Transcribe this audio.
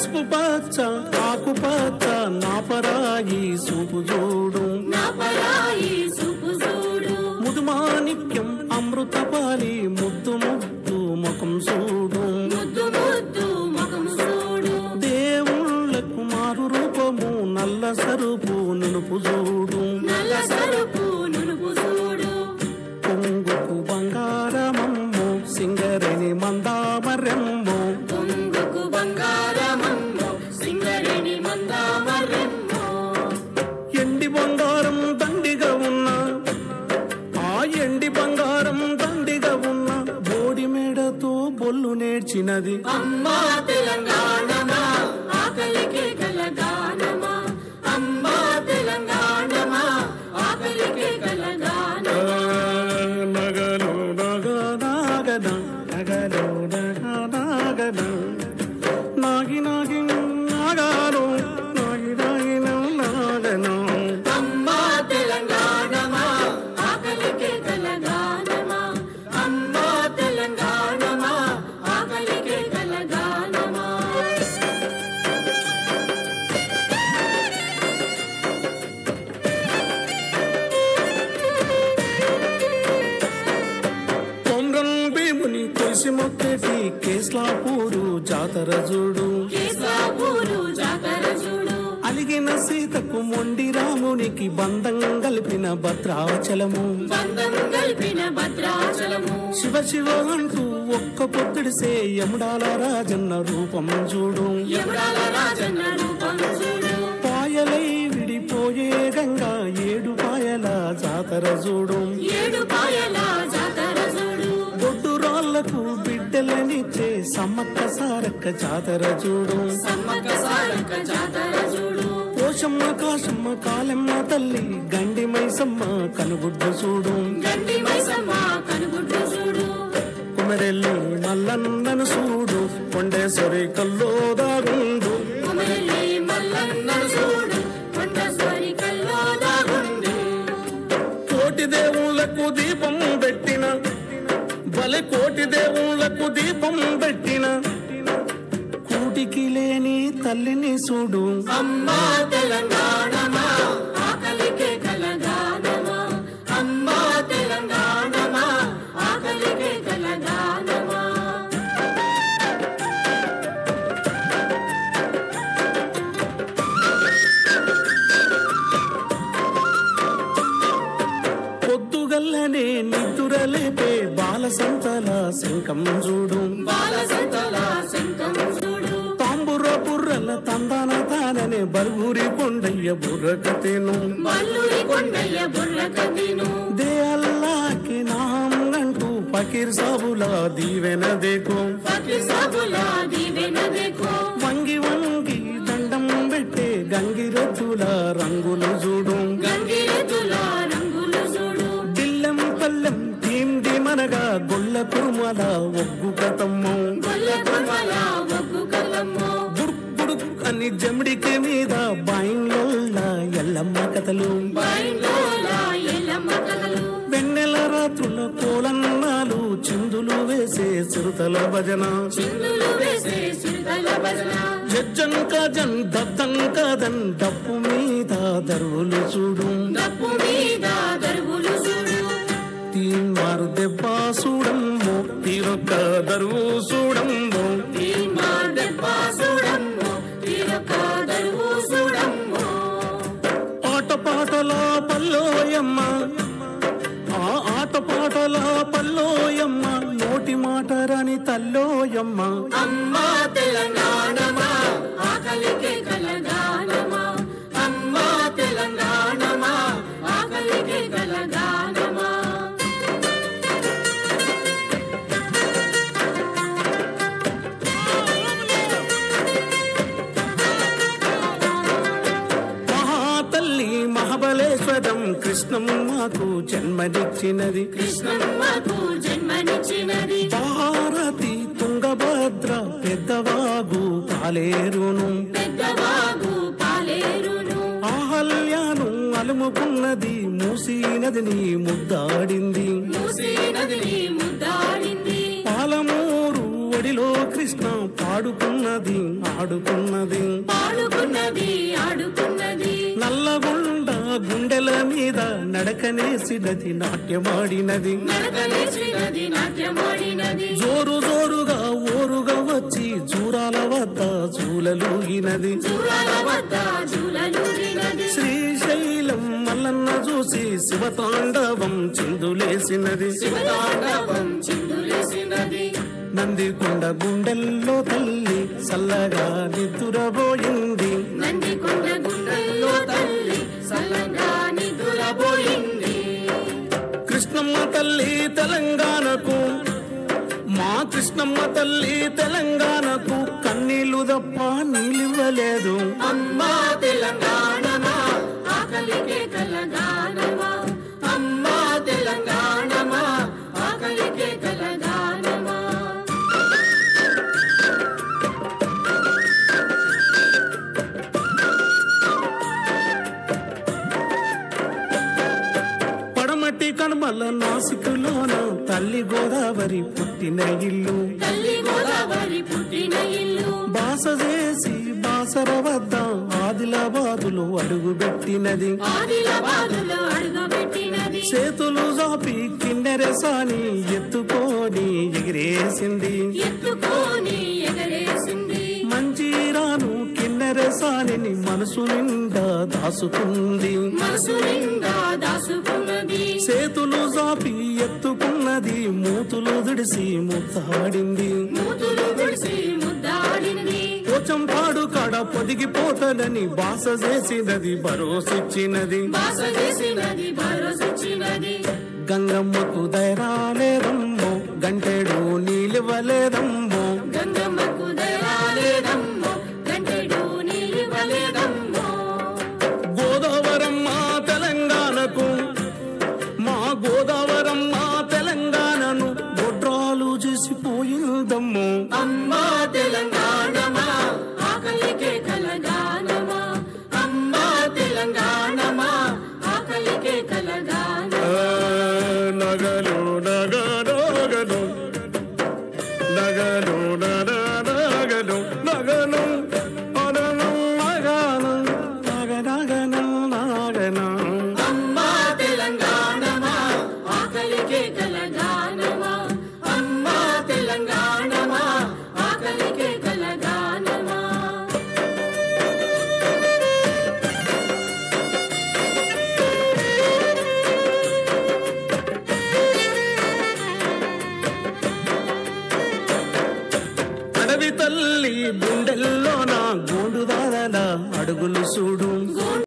పసుపు పచ్చ ఆకు పచ్చ నాపరాయి సూపు చూడు నా పరాయి చూపు చూడు ముదుమాణిక్యం అమృతపాలి ముద్దు ముద్దు ముఖం చూడు ముద్దు ముద్దు ముఖం చూడు దేవుళ్ళకు మారు రూపము నల్ల సరుపు నునుపు చూడు నల్ల సరుపు నునుపు చూడు పొంగుకు బంగారమమ్ము సింగరేణి మందామరెమ్ము పొంగుకు బంగారమమ్మో సింగరేణి మందామరెమ్మో ఎండి బంగారం దండిగా ఉన్న ఆ ఎండి బంగారం దండిగా ఉన్న బోడి మేడతో బొల్లు నేర్చినది అమ్మా తెలంగాణమా ఆకలికే కలగానమా అమ్మా తెలంగాణమా ఆకలికే కలగానమా నగలు నగ నాగన నగలు నగ నాగన నాగి నాగి నాగాను నాగి నాగి నాగను అమ్మా తెలంగాణమా ఆకలికే కలగానమా అమ్మా తెలంగాణమా ఆకలికే కలగానమా కొమ్రం భీముని కొలిసి మొక్కటి కేస్లాపూరు జాతర చూడు కేసాపూరు జాతర చూడు అలిగిన సీతకు మొండి రామునికి బంధం కలిపిన భద్రాచలము బంధం కలిపిన భద్రాచలము శివ శివ అంటూ ఒక్క పొద్దుడిసే యముడాల రాజన్న రూపం చూడు యమరాల రాజన్న రూపం చూడు పాయలై విడిపోయే గంగా ఏడు పాయల జాతర చూడు ఏడు పాయల జాతర చూడు బొడ్డు రాళ్లకు బిడ్డలనిచ్చే సమ్మక్క సారక్క జాతర చూడు సమ్మక్క సారక్క జాతర చూడు పోషమ్మ కాశమ్మ కాలమ్మ తల్లి గండి మైసమ్మ కనుగుడ్డు చూడు గండి మైసమ్మ కనుగుడ్డు చూడు కుమరెల్లి మల్లన్నను చూడు కొండేశ్వరి కల్లో దాగుండు కుమరలి మల్లన్నను చూడు కొండస్వరి కల్లో దాగుండు కోటి దేవుళ్లకు దీపం పెట్టిన బలి కోటి దేవుళ్లకు దీపం పెట్టిన కూటికి లేని తల్లిని చూడు అమ్మా తెలంగాణమా ఆకలికే కలగానమా అమ్మా తెలంగాణమా ఆకలికే కలగానమా పొద్దుగల్లనే నిద్దురలేపే బాల సంతల శంఖం చూడు బాల సంతల శంఖం చూడు తాంబుర బుర్రల తందాన తాననే బరుగురి కొండయ్య బుర్రకతేను మల్లురి కొండయ్య బుర్ర కదిను దే అల్లాకి నాం అంటూ ఫకీర్ సాబుల దీవెన దేకో ఫకీర్ సాబులా దీవెన దేఖో వంగి వంగి దండం పెట్టే గంగిరెద్దుల రంగులు చూడు గంగిరెద్దుల రంగులు చూడు దిల్లెం పల్లెం టీం దిమనగా గొల్ల కురుమల ఒగ్గు కతమ్ము గొల్ల కుర్మల ఒగ్గు కలమ్మో బుడుక్ బుడుక్ అని జమిడికి మీద బాయిన్లోళ్ళ ఎల్లమ్మ కథలు బైండోల ఎల్లమ్మ కలలు వెన్నెల రాత్రుల కోలన్నాలు చిందులు వేసే చిరుతల భజన చిందులు వేసే చిరుతల భజన జజ్జంక జన్ దత్తంక దన్ డప్పు మీద దరువులు చూడు డప్పు మీద దరువులు చూడు తీన్మారు దెబ్బ చూడమ్మో తీరొక్క దరువు చూడమ్మో తీర్మా దెబ్బ చూడమ్మో తీరొక్క దరువు చూడమ్మో ఆటపాటల పల్లోయమ్మ ఆ ఆటపాటల పల్లోయమ్మ నోటి మాట రాని తల్లోయమ్మ అమ్మా తెలంగాణమా ఆకలికే కలగానమా అమ్మా తెలంగాణమా ఆకలికే కలగానమా మహాతల్లి మహాబలేశ్వరం కృష్ణమ్మకు జన్మనిచ్చినది కృష్ణమ్మకు జన్మనిచ్చినది భారతి తుంగభద్ర పెద్దవాగు పాలేరును పెద్దవాగు పాలేరును ఆహల్యాను అలుముకున్నది మూసీ నదిని ముద్దాడింది మూసీ నదిని ముద్దాడింది పాలమూరు బడిలో కృష్ణ పాడుకున్నది ఆడుకున్నది పాడుకున్నది ఆడుకున్నది నల్లగొండ గుండెల మీద నడకనేసినది నాట్యమాడినది నడకలేసినది నాట్యమాడినది జోరు జోరుగా ఓరుగా వచ్చి జూరాల వద్ద జూలలూగినది దూరాల వద్ద జూలలూరినది శ్రీశైలం మల్లన్న చూసి శివతాండవం చిందులేసినది శివతాండవం చిందులేసినది నందికొండ గుండెల్లో తల్లి చల్లగా నిద్దురబోయింది నందికొండ గుండెల్లో తల్లి సల్లంగా నిదురబోయింది కృష్ణమ్మ తల్లి తెలంగాణకు మా కృష్ణమ్మ తల్లి తెలంగాణకు కన్నీళ్లు తప్ప నీళ్ళివ్వలేదు అమ్మా తెలంగాణమా ఆకలికే కలగానమా అమ్మా తెలంగాణమా ఆకలికే కలగానమా పడమటి కనుమల నాసికులోన తల్లి గోదావరి పుట్టిన ఇల్లు తల్లి గోదావరి పుట్టిన ఇల్లు బాస చేసి బాసర వద్ద ఆదిలాబాదులో అడుగుపెట్టినది ఆదిలాబాదులో అడుగబెట్టినది చేతులు జాపి కిన్నెరసాని ఎత్తుకొని ఎగిరేసింది ఎత్తుకొని ఎగరేసింది మంజీరాను కిన్నెరసాని మనసు నిండా దాసుకుంది మనసు నిండా దాసుకున్నది చేతులు జాపి ఎత్తుకున్నది మూతులు దిడిసి ముత్తాడింది మూతులు గుడిసి ముద్దాడినది పోచంపాడు కాడ పొదిగిపోతానని బాస చేసినది భరోసిచ్చినది బాస చేసినది భరోసిచ్చినది గంగమ్మకు దైరాలేదమ్మో గంటెడు నీలివ్వలేదమ్మో గంగమ్మకు దయాలేదమ్మో గంటెడు నీలివ్వలేదమ్మో గోదావరమ్మ తెలంగాణకు మా గోదావరమ్మ తెలంగాణను గొడ్రాలు చేసిపోయిందమ్మో అమ్మా తెలంగాణమా ఆకలికే కలగానమా అమ్మా తెలంగాణమా ఆకలికే కలగాన ఆ, నగలు నగనగలు నగలు నగనగలు నగను అనను నగను నగనగను నగను అమ్మా తెలంగాణమా ఆకలికే కలగానమా అమ్మా తెలంగాణమా ఆకలికే కలగానమా అడవి తల్లి గుండెల్లోన గోండుదారల అడుగులు చూడు